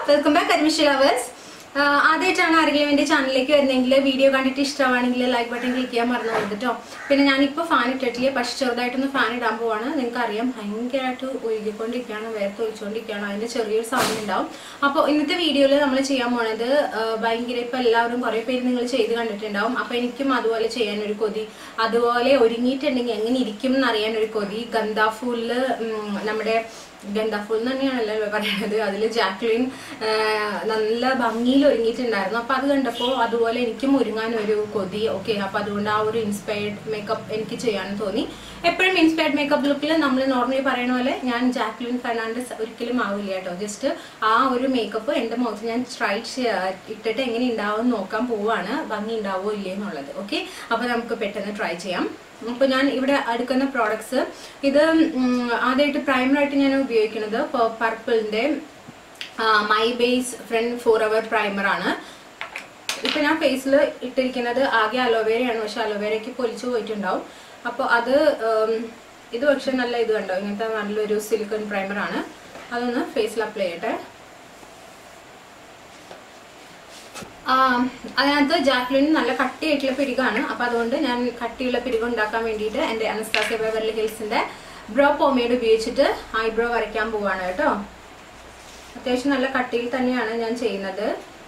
welcome back admission lovers ആദ്യമായിട്ടാണ് ആരെങ്കിലും എൻ്റെ ചാനലിലേക്ക് വരുന്നെങ്കിൽ വീഡിയോ കണ്ടിട്ട് ഇഷ്ടമാണെങ്കിൽ ലൈക്ക് ബട്ടൺ ക്ലിക്ക് ചെയ്യാൻ മറന്നു പോയത് കേട്ടോ പിന്നെ ഞാനിപ്പോൾ ഫാൻ ഇട്ടിട്ടില്ല പക്ഷെ ചെറുതായിട്ടൊന്ന് ഫാൻ ഇടാൻ പോവാണ് നിങ്ങൾക്ക് അറിയാം ഭയങ്കരമായിട്ട് ഒഴുകിക്കൊണ്ടിരിക്കുകയാണ് വേർത്ത് ഒഴിച്ചുകൊണ്ടിരിക്കുകയാണ് അതിൻ്റെ ചെറിയൊരു സൗണ്ട് ഉണ്ടാവും അപ്പോൾ ഇന്നത്തെ വീഡിയോയിൽ നമ്മൾ ചെയ്യാൻ പോണത് ആ, ഭയങ്കര ഇപ്പം എല്ലാവരും കുറേ പേര് നിങ്ങൾ ചെയ്ത് കണ്ടിട്ടുണ്ടാവും അപ്പോൾ എനിക്കും അതുപോലെ ചെയ്യാനൊരു കൊതി അതുപോലെ ഒരുങ്ങിയിട്ടുണ്ടെങ്കിൽ എങ്ങനെ ഇരിക്കും എന്നറിയാൻ ഒരു കൊതി ഗന്ധാഫൂലിൽ നമ്മുടെ ഗന്ധാഫൂൾ എന്ന് തന്നെയാണല്ലോ പറയുന്നത് അതിൽ ജാക്ലിൻ ആ, നല്ല ഭംഗിയിൽ ഒരുങ്ങിയിട്ടുണ്ടായിരുന്നു അപ്പൊ അത് കണ്ടപ്പോൾ അതുപോലെ എനിക്കും ഒരുങ്ങാൻ ഒരു കൊതി ഓക്കെ അപ്പൊ അതുകൊണ്ട് ആ ഒരു ഇൻസ്പയർഡ് മേക്കപ്പ് എനിക്ക് ചെയ്യാൻ തോന്നി എപ്പോഴും ഇൻസ്പയർഡ് മേക്കപ്പ് ലുക്കിൽ നമ്മൾ നോർമലി പറയുന്ന പോലെ ഞാൻ ജാക്ലിൻ ഫെർണാണ്ടസ് ഒരിക്കലും ആവില്ല കേട്ടോ ജസ്റ്റ് ആ ഒരു മേക്കപ്പ് എൻ്റെ മുഖത്ത് ഞാൻ ട്രൈ ഇട്ടിട്ട് എങ്ങനെ ഉണ്ടാവും എന്ന് നോക്കാൻ പോവാണ് ഭംഗി ഉണ്ടാവോ ഇല്ലേ എന്നുള്ളത് ഓക്കെ അപ്പൊ നമുക്ക് പെട്ടെന്ന് ട്രൈ ചെയ്യാം അപ്പോൾ ഞാൻ ഇവിടെ എടുക്കുന്ന പ്രോഡക്ട്സ് ഇത് ആദ്യമായിട്ട് പ്രൈമറായിട്ട് ഞാൻ ഉപയോഗിക്കുന്നത് പർപ്പിളിൻ്റെ my base friend for hour പ്രൈമറാണ് ഇപ്പം ഞാൻ ഫേസിൽ ഇട്ടിരിക്കുന്നത് ആകെ അലോവേരയാണ് പക്ഷെ അലോവേരയ്ക്ക് പൊലിച്ചു പോയിട്ടുണ്ടാവും അപ്പോൾ അത് ഉം, ഇത് പക്ഷെ നല്ല ഇത് കണ്ടോ ഇങ്ങനത്തെ നല്ലൊരു സിലിക്കൺ പ്രൈമറാണ് അതൊന്ന് ഫേസിൽ അപ്ലൈ ചെയ്യട്ടെ ആ, അതിനകത്ത് ജാക്ലിൻ നല്ല കട്ടിയായിട്ടുള്ള പിരികാണ് അപ്പൊ അതുകൊണ്ട് ഞാൻ കട്ടിയുള്ള പിരിക ഉണ്ടാക്കാൻ വേണ്ടിയിട്ട് എൻ്റെ അനസ്താസിയ ബെവർലി ഹിൽസിന്റെ ബ്രോ പോമേഡ് ഉപയോഗിച്ചിട്ട് ഐബ്രോ വരയ്ക്കാൻ പോവാണ് കേട്ടോ അത്യാവശ്യം നല്ല കട്ടിയിൽ തന്നെയാണ് ഞാൻ ചെയ്യുന്നത്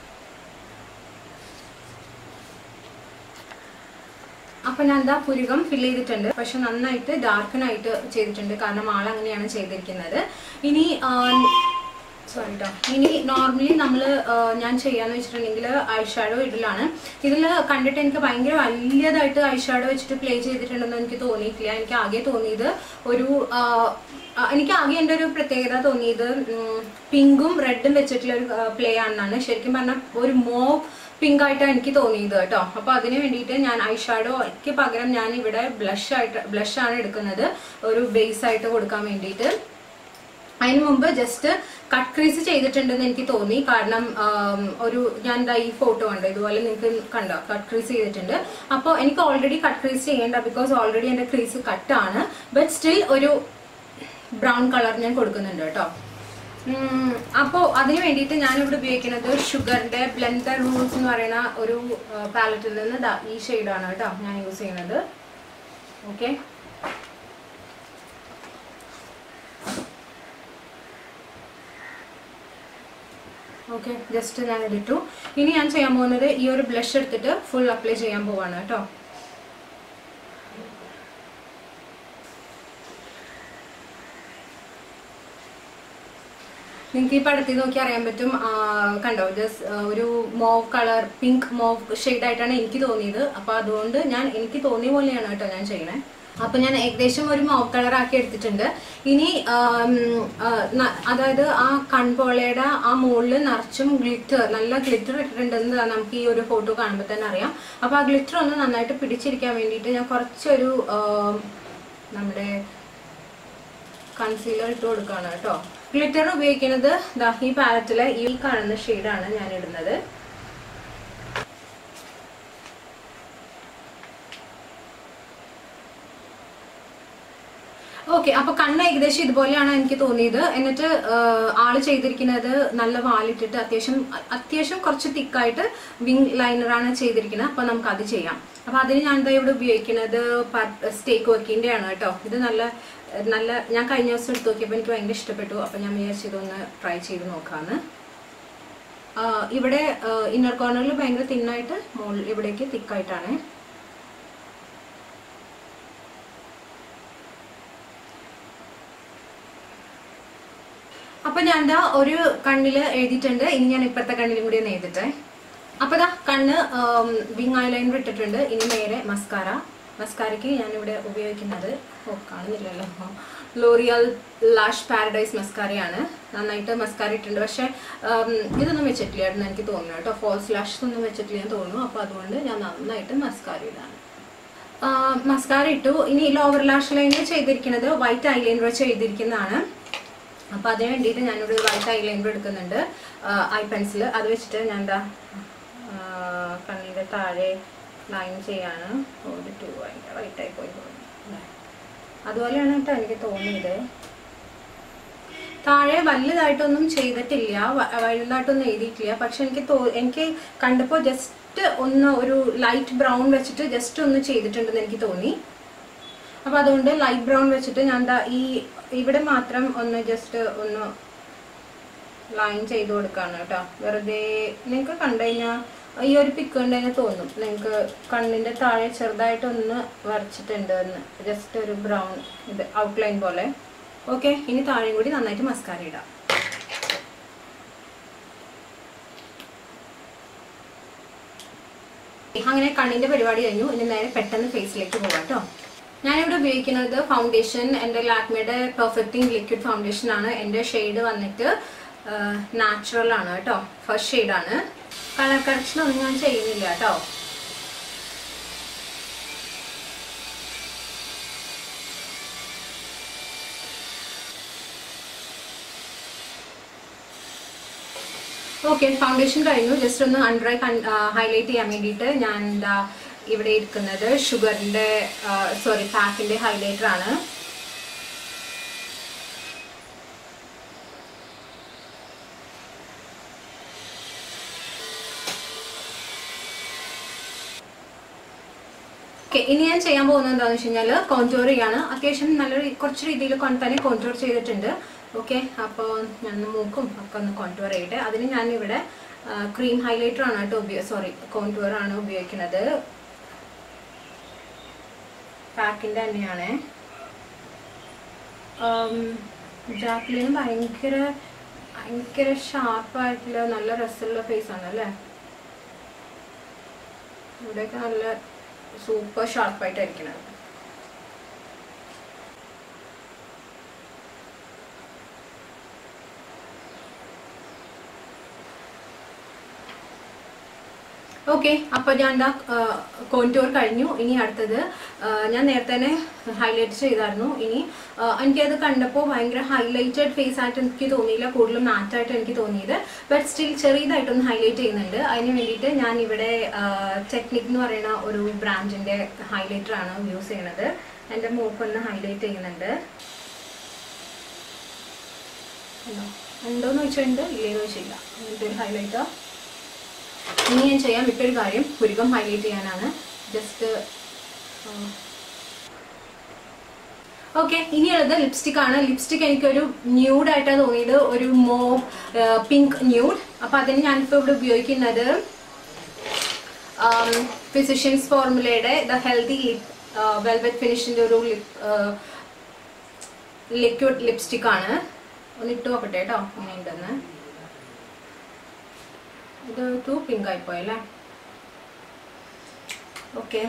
അപ്പൊ ഞാൻ എന്താ പുരുകം ഫിൽ ചെയ്തിട്ടുണ്ട് പക്ഷെ നന്നായിട്ട് ഡാർക്കനായിട്ട് ചെയ്തിട്ടുണ്ട് കാരണം ആൾ അങ്ങനെയാണ് ചെയ്തിരിക്കുന്നത് ഇനി സോറി കേട്ടോ ഇനി നോർമലി നമ്മൾ ഞാൻ ചെയ്യാന്ന് വെച്ചിട്ടുണ്ടെങ്കിൽ ഐഷാഡോ ഇടലാണ് ഇതിൽ കണ്ടിട്ട് എനിക്ക് ഭയങ്കര വലിയതായിട്ട് ഐഷാഡോ വെച്ചിട്ട് പ്ലേ ചെയ്തിട്ടുണ്ടെന്ന് എനിക്ക് തോന്നിയിട്ടില്ല എനിക്ക് ആകെ തോന്നിയത് ഒരു ആ, ആ, എനിക്ക് ആകെ എൻ്റെ ഒരു പ്രത്യേകത തോന്നിയത് പിങ്കും റെഡും വെച്ചിട്ടുള്ള ഒരു പ്ലേ ആണെന്നാണ് ശരിക്കും പറഞ്ഞാൽ ഒരു മോ പിങ്ക് ആയിട്ടാണ് എനിക്ക് തോന്നിയത് കേട്ടോ അപ്പൊ അതിന് വേണ്ടിയിട്ട് ഞാൻ ഐഷാഡോയ്ക്ക് പകരം ഞാൻ ഇവിടെ ബ്ലഷ് ആയിട്ട് ബ്ലഷ് ആണ് എടുക്കുന്നത് ഒരു ബേസ് ആയിട്ട് കൊടുക്കാൻ വേണ്ടിയിട്ട് അതിന് മുമ്പ് ജസ്റ്റ് കട്ട് ക്രീസ് ചെയ്തിട്ടുണ്ടെന്ന് എനിക്ക് തോന്നി കാരണം ആം, ഒരു ഞാൻ ദാ ഈ ഫോട്ടോ കണ്ടു ഇതുപോലെ നിങ്ങൾക്ക് കണ്ടോ കട്ട് ക്രീസ് ചെയ്തിട്ടുണ്ട് അപ്പോൾ എനിക്ക് ഓൾറെഡി കട്ട് ക്രീസ് ചെയ്യേണ്ട ബിക്കോസ് ഓൾറെഡി എൻ്റെ ക്രീസ് കട്ടാണ് ബട്ട് സ്റ്റിൽ ഒരു ബ്രൗൺ കളർ ഞാൻ കൊടുക്കുന്നുണ്ട് കേട്ടോ അപ്പോൾ അതിന് വേണ്ടിയിട്ട് ഞാനിവിടെ ഉപയോഗിക്കുന്നത് ഷുഗറിന്റെ ബ്ലെൻഡർ റൂൾസ് എന്ന് പറയുന്ന ഒരു പാലറ്റിൽ നിന്ന് ദാ ഈ ഷെയ്ഡാണ് കേട്ടോ ഞാൻ യൂസ് ചെയ്യുന്നത് ഓക്കെ ഓക്കെ ജസ്റ്റ് ഞാൻ എടുത്തു ഇനി ഞാൻ ചെയ്യാൻ പോകുന്നത് ഈ ഒരു ബ്ലഷ് എടുത്തിട്ട് ഫുൾ അപ്ലൈ ചെയ്യാൻ പോവാണ് കേട്ടോ നിങ്ങൾക്ക് ഈ പടത്തിൽ നോക്കി അറിയാൻ പറ്റും ആ, കണ്ടോ ജസ്റ്റ് ഒരു മോവ് കളർ പിങ്ക് മോവ് ആയിട്ടാണ് എനിക്ക് തോന്നിയത് അപ്പൊ അതുകൊണ്ട് ഞാൻ എനിക്ക് തോന്നിയ പോലെയാണ് കേട്ടോ ഞാൻ ചെയ്യണേ അപ്പൊ ഞാൻ ഏകദേശം ഒരു മോവ് കളർ ആക്കി എടുത്തിട്ടുണ്ട് ഇനി ആം, ആ, ന- അതായത് ആ കൺപോളയുടെ ആ മുകളിൽ നിറച്ചും ഗ്ലിറ്റർ നല്ല ഗ്ലിറ്റർ ഇട്ടിട്ടുണ്ടെന്ന് നമുക്ക് ഈ ഒരു ഫോട്ടോ കാണുമ്പോൾ തന്നെ അറിയാം അപ്പൊ ആ ഗ്ലിറ്റർ ഒന്ന് നന്നായിട്ട് പിടിച്ചിരിക്കാൻ വേണ്ടിയിട്ട് ഞാൻ കുറച്ചൊരു ആം, നമ്മുടെ കൺസീലർ ഇട്ട് കൊടുക്കുകയാണ് കേട്ടോ ഗ്ലിറ്റർ ഉപയോഗിക്കുന്നത് ദാ ഈ പാലറ്റിലെ ഈ കാണുന്ന ഷെയ്ഡാണ് ഞാൻ ഇടുന്നത് ഓക്കെ അപ്പൊ കണ്ണ് ഏകദേശം ഇതുപോലെയാണ് എനിക്ക് തോന്നിയത് എന്നിട്ട് ആ, ആള് ചെയ്തിരിക്കുന്നത് നല്ല വാലിട്ടിട്ട് അത്യാവശ്യം അത്യാവശ്യം കുറച്ച് തിക്കായിട്ട് വിങ് ലൈനറാണ് ചെയ്തിരിക്കുന്നത് അപ്പൊ നമുക്ക് അത് ചെയ്യാം അപ്പൊ അതിന് ഞാൻ എന്താ ഇവിടെ ഉപയോഗിക്കുന്നത് സ്റ്റേക്ക് വർക്കിന്റെ ആണ് കേട്ടോ ഇത് നല്ല നല്ല ഞാൻ കഴിഞ്ഞ ദിവസം എടുത്ത് നോക്കിയപ്പോൾ എനിക്ക് ഭയങ്കര ഇഷ്ടപ്പെട്ടു അപ്പൊ ഞാൻ വിചാരിച്ചു ഇതൊന്ന് ട്രൈ ചെയ്ത് നോക്കാന്ന് ആ, ഇവിടെ ഇന്നർ കോർണറിൽ ഭയങ്കര തിന്നായിട്ട് മുകളിൽ ഇവിടേക്ക് തിക്കായിട്ടാണ് അപ്പൊ ഞാൻ ദാ ഒരു കണ്ണില് എഴുതിയിട്ടുണ്ട് ഇനി ഞാൻ ഇപ്പഴത്തെ കണ്ണിലും കൂടി ഒന്ന് എഴുതിട്ടെ അപ്പൊ ദാ കണ്ണ് വിങ് ഐലൈനർ ഇട്ടിട്ടുണ്ട് ഇനി നേരെ മസ്കാര മസ്കാരയ്ക്ക് ഞാനിവിടെ ഉപയോഗിക്കുന്നത് ഓ കാണുന്നില്ലല്ലോ ലോറിയൽ ലാഷ് പാരഡൈസ് മസ്കാരയാണ് നന്നായിട്ട് മസ്കാര ഇട്ടിട്ടുണ്ട് പക്ഷെ ഉം, ഇതൊന്നും വെച്ചിട്ടില്ലായിരുന്നു എനിക്ക് തോന്നുന്നു കേട്ടോ ഫോൾസ് ലാഷ് ഒന്നും വെച്ചിട്ടില്ല എന്ന് തോന്നുന്നു അപ്പൊ അതുകൊണ്ട് ഞാൻ നന്നായിട്ട് മസ്കാര ഇടാണ് മസ്കാര ഇട്ടു ഇനി ലോവർ ലാഷ് ലൈനിൽ ചെയ്തിരിക്കുന്നത് വൈറ്റ് ഐലൈനർ വെച്ച് ചെയ്തിരിക്കുന്നതാണ് അപ്പൊ അതിന് വേണ്ടിയിട്ട് ഞാനിവിടെ ഒരു വൈറ്റ് ഐലൈനർ എടുക്കുന്നുണ്ട് ഐ പെൻസിൽ അത് വെച്ചിട്ട് ഞാൻ എന്താ കണ്ണിന്റെ താഴെ ലൈൻ ചെയ്യാണ് ഒരു ടു ഭയങ്കര വൈറ്റായി പോയി തോന്നുന്നു അതുപോലെയാണ് കേട്ടോ എനിക്ക് തോന്നിയത് താഴെ വലുതായിട്ടൊന്നും ചെയ്തിട്ടില്ല വ- വലുതായിട്ടൊന്നും എഴുതിയിട്ടില്ല പക്ഷെ എനിക്ക് തോ എനിക്ക് കണ്ടപ്പോൾ ജസ്റ്റ് ഒന്ന് ഒരു ലൈറ്റ് ബ്രൗൺ വെച്ചിട്ട് ജസ്റ്റ് ഒന്ന് ചെയ്തിട്ടുണ്ടെന്ന് എനിക്ക് തോന്നി അപ്പൊ അതുകൊണ്ട് ലൈറ്റ് ബ്രൗൺ വെച്ചിട്ട് ഞാൻ ദാ ഈ ഇവിടെ മാത്രം ഒന്ന് ജസ്റ്റ് ഒന്ന് ലൈൻ ചെയ്ത് കൊടുക്കാണ് കേട്ടോ വെറുതെ നിങ്ങൾക്ക് കണ്ടു കഴിഞ്ഞാൽ ഈ ഒരു പിക്ക് കണ്ടു കഴിഞ്ഞാൽ തോന്നും നിങ്ങൾക്ക് കണ്ണിന്റെ താഴെ ചെറുതായിട്ടൊന്ന് വരച്ചിട്ടുണ്ട് എന്ന് ജസ്റ്റ് ഒരു ബ്രൗൺ ഇത് ഔട്ട്ലൈൻ പോലെ ഓക്കെ ഇനി താഴെയും കൂടി നന്നായിട്ട് മസ്കാര ഇടാം അങ്ങനെ കണ്ണിന്റെ പരിപാടി കഴിഞ്ഞു ഇനി നേരെ പെട്ടെന്ന് ഫേസിലേക്ക് പോകാം കേട്ടോ ഞാനിവിടെ ഉപയോഗിക്കുന്നത് ഫൗണ്ടേഷൻ എൻ്റെ ലാക്മിയുടെ പെർഫെക്റ്റിംഗ് ലിക്വിഡ് ഫൗണ്ടേഷൻ ആണ് എൻ്റെ ഷെയ്ഡ് വന്നിട്ട് നാച്ചുറൽ ആണ് കേട്ടോ ഫസ്റ്റ് ഷെയ്ഡാണ് കളർ കറക്ഷൻ ഒന്നും ഞാൻ ചെയ്യുന്നില്ല കേട്ടോ ഓക്കെ ഫൗണ്ടേഷൻ കഴിഞ്ഞു ജസ്റ്റ് ഒന്ന് അണ്ടർ ഐ ഹൈലൈറ്റ് ചെയ്യാൻ വേണ്ടിയിട്ട് ഞാൻ എന്താ ഇവിടെ ഇരിക്കുന്നത് ഷുഗറിന്റെ സോറി പാക്കിന്റെ ഹൈലൈറ്റർ ആണ് ഓക്കെ ഇനി ഞാൻ ചെയ്യാൻ പോകുന്നത് എന്താണെന്ന് വെച്ച് കഴിഞ്ഞാൽ കോൺടൂർ ചെയ്യാണ് അത്യാവശ്യം നല്ല രീ- കുറച്ച് രീതിയിൽ കൊണ്ട് തന്നെ കോൺടൂർ ചെയ്തിട്ടുണ്ട് ഓക്കെ അപ്പോൾ ഞാൻ മൂക്കും ഒക്കെ ഒന്ന് കോൺടൂർ ചെയ്യട്ടെ അതിന് ഞാൻ ഇവിടെ ക്രീം ഹൈലൈറ്റർ ആണ് കേട്ടോ ഉപയോഗ സോറി കോൺടൂർ ആണ് ഉപയോഗിക്കുന്നത് പാക്കിൻ്റെ തന്നെയാണ് ജാക്ലിന് ഭയങ്കര ഭയങ്കര ഷാർപ്പായിട്ടുള്ള നല്ല രസമുള്ള ഫേസ് ആണ് അല്ലേ ഇവിടെയൊക്കെ നല്ല സൂപ്പർ ഷാർപ്പായിട്ടായിരിക്കണം ഓക്കെ അപ്പോൾ ഞാൻ എന്താ കോൺടൂർ കഴിഞ്ഞു ഇനി അടുത്തത് ആ, ഞാൻ നേരത്തെ തന്നെ ഹൈലൈറ്റ് ചെയ്തായിരുന്നു ഇനി ആ, എനിക്കത് കണ്ടപ്പോൾ ഭയങ്കര ഹൈലൈറ്റഡ് ഫേസ് ആയിട്ട് എനിക്ക് തോന്നിയില്ല കൂടുതലും മാറ്റായിട്ട് എനിക്ക് തോന്നിയത് ബട്ട് സ്റ്റിൽ ചെറിയതായിട്ടൊന്ന് ഹൈലൈറ്റ് ചെയ്യുന്നുണ്ട് അതിന് വേണ്ടിയിട്ട് ഞാൻ ഇവിടെ ടെക്നിക് എന്ന് പറയുന്ന ഒരു ബ്രാൻഡിൻ്റെ ഹൈലൈറ്റർ ആണ് യൂസ് ചെയ്യണത് എൻ്റെ മൂക്കൊന്ന് ഹൈലൈറ്റ് ചെയ്യുന്നുണ്ട് ഉണ്ടോ ഉണ്ടോയെന്ന് ചോദിച്ചിട്ടുണ്ട് ഇല്ലേന്ന് ചോദിച്ചില്ല അങ്ങനത്തെ ഒരു ഹൈലൈറ്റർ ഇനി ഞാൻ ചെയ്യാൻ വിട്ടൊരു കാര്യം പുരുകം ഹൈലൈറ്റ് ചെയ്യാനാണ് ജസ്റ്റ് ഓക്കെ ഇനിയുള്ളത് ലിപ്സ്റ്റിക് ആണ് ലിപ്സ്റ്റിക് എനിക്കൊരു ന്യൂഡായിട്ടാണ് തോന്നിയത് ഒരു മോ പിങ്ക് ന്യൂഡ് അപ്പം അതിന് ഞാനിപ്പോൾ ഇവിടെ ഉപയോഗിക്കുന്നത് ഫിസിഷ്യൻസ് ഫോർമുലയുടെ ദ ഹെൽത്തി ലിപ് വെൽവെറ്റ് ഫിനിഷിൻ്റെ ഒരു ലിപ് ലിക്വിഡ് ലിപ്സ്റ്റിക് ആണ് ഒന്ന് ഇട്ട് നോക്കട്ടെ കേട്ടോ ഇങ്ങനെ ഉണ്ടെന്ന് ഇത് ടു പിങ്ക് ആയിപ്പോയല്ലേ ഓക്കെ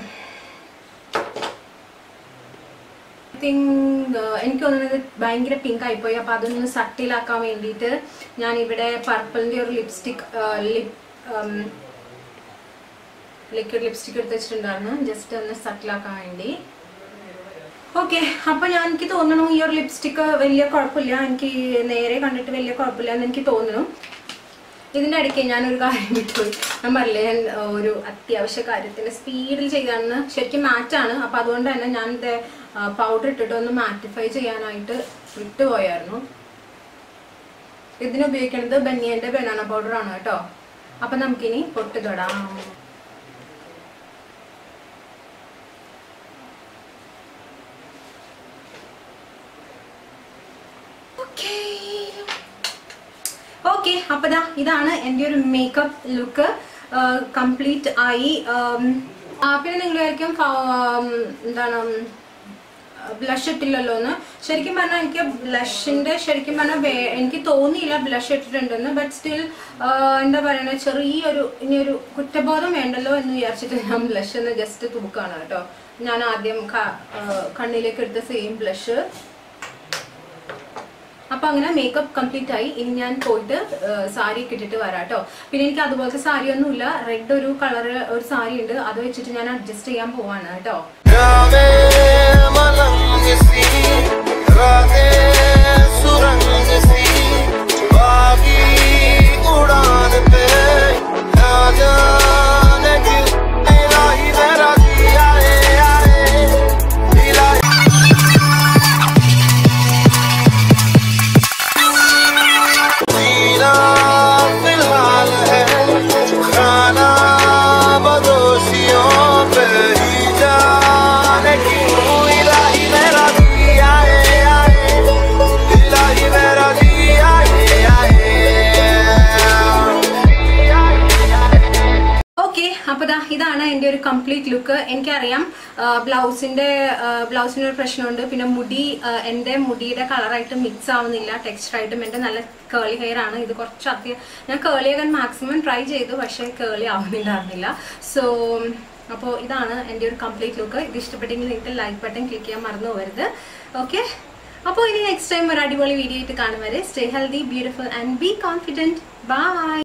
തിങ്ക് എനിക്ക് തോന്നുന്നത് ഭയങ്കര പിങ്ക് ആയിപ്പോയി അപ്പോൾ അതൊന്ന് സട്ടിലാക്കാൻ വേണ്ടിയിട്ട് ഞാൻ ഇവിടെ പർപ്പിളിൻ്റെ ഒരു ലിപ്സ്റ്റിക് ലിപ് ലിക്വിഡ് ലിപ്സ്റ്റിക് എടുത്ത് വെച്ചിട്ടുണ്ടായിരുന്നു ജസ്റ്റ് ഒന്ന് സട്ടിലാക്കാൻ വേണ്ടി ഓക്കെ അപ്പൊ ഞാൻ എനിക്ക് തോന്നുന്നു ഈ ഒരു ലിപ്സ്റ്റിക്ക് വലിയ കുഴപ്പമില്ല എനിക്ക് നേരെ കണ്ടിട്ട് വലിയ കുഴപ്പമില്ല എന്ന് എനിക്ക് തോന്നുന്നു ഇതിന്റെ ഇടയ്ക്ക് ഞാനൊരു കാര്യം വിട്ടുപോയി ഞാൻ പറഞ്ഞില്ലേ ഞാൻ ആ, ഒരു അത്യാവശ്യ കാര്യത്തിന് സ്പീഡിൽ ചെയ്താണെന്ന് ശരിക്കും മാറ്റാണ് അപ്പൊ അതുകൊണ്ട് തന്നെ ഞാൻ ഇത് പൗഡർ ഇട്ടിട്ട് ഒന്ന് മാറ്റിഫൈ ചെയ്യാനായിട്ട് വിട്ടുപോയായിരുന്നു ഇതിന് ഉപയോഗിക്കുന്നത് ബനിയന്റെ ബനാന പൗഡർ ആണ് കേട്ടോ അപ്പൊ നമുക്കിനി പൊട്ട് തൊടാം ഓക്കെ അപ്പൊ ദാ ഇതാണ് എൻ്റെ ഒരു മേക്കപ്പ് ലുക്ക് കംപ്ലീറ്റ് ആയി ഉം, ആ, പിന്നെ നിങ്ങൾ വിചാരിക്കും ഫ- എന്താണ് ബ്ലഷ് ഇട്ടില്ലല്ലോ എന്ന് ശരിക്കും പറഞ്ഞാൽ എനിക്ക് ബ്ലഷിന്റെ ശരിക്കും പറഞ്ഞാൽ വേ- എനിക്ക് തോന്നിയില്ല ബ്ലഷ് ഇട്ടിട്ടുണ്ടെന്ന് ബട്ട് സ്റ്റിൽ എന്താ പറയണ ചെറിയൊരു ഇനി ഒരു കുറ്റബോധം വേണ്ടല്ലോ എന്ന് വിചാരിച്ചിട്ട് ഞാൻ ബ്ലഷ് എന്ന് ജസ്റ്റ് തൂക്കാണ് കേട്ടോ ഞാൻ ആദ്യം ക- ആ, കണ്ണിലേക്ക് എടുത്ത സെയിം ബ്ലഷ് അപ്പൊ അങ്ങനെ മേക്കപ്പ് കംപ്ലീറ്റ് ആയി ഇനി ഞാൻ പോയിട്ട് സാരി ഒക്കെ ഇട്ടിട്ട് വരാം കേട്ടോ പിന്നെ എനിക്ക് അതുപോലത്തെ സാരി ഒന്നുമില്ല റെഡ് ഒരു കളർ ഒരു സാരി ഉണ്ട് അത് വെച്ചിട്ട് ഞാൻ അഡ്ജസ്റ്റ് ചെയ്യാൻ പോവാണ് കേട്ടോ रागे मलंग सी रागे सुरंग सी बागी उड़ान पे ना जाने क्यों इलाही मेरा जी आए आए इलाही എൻ്റെ ഒരു കംപ്ലീറ്റ് ലുക്ക് എനിക്കറിയാം ബ്ലൗസിൻ്റെ ബ്ലൗസിന് ഒരു പ്രശ്നമുണ്ട് പിന്നെ മുടി ആ, എൻ്റെ മുടിയുടെ കളറായിട്ട് മിക്സ് ആവുന്നില്ല ടെക്സ്ചറായിട്ടും എൻ്റെ നല്ല കേളി ഹെയർ ആണ് ഇത് കുറച്ച് അധികം ഞാൻ കേളി ആകാൻ മാക്സിമം ട്രൈ ചെയ്തു പക്ഷേ കേളി ആവുന്നുണ്ടായിരുന്നില്ല സോ അപ്പോൾ ഇതാണ് എൻ്റെ ഒരു കംപ്ലീറ്റ് ലുക്ക് ഇത് ഇഷ്ടപ്പെട്ടെങ്കിൽ നിങ്ങൾക്ക് ലൈക്ക് ബട്ടൺ ക്ലിക്ക് ചെയ്യാൻ മറന്നു പോകരുത് ഓക്കെ അപ്പോൾ ഇനി നെക്സ്റ്റ് ടൈം ഒരു അടിപൊളി വീഡിയോ ആയിട്ട് കാണും വരെ stay healthy beautiful and be confident by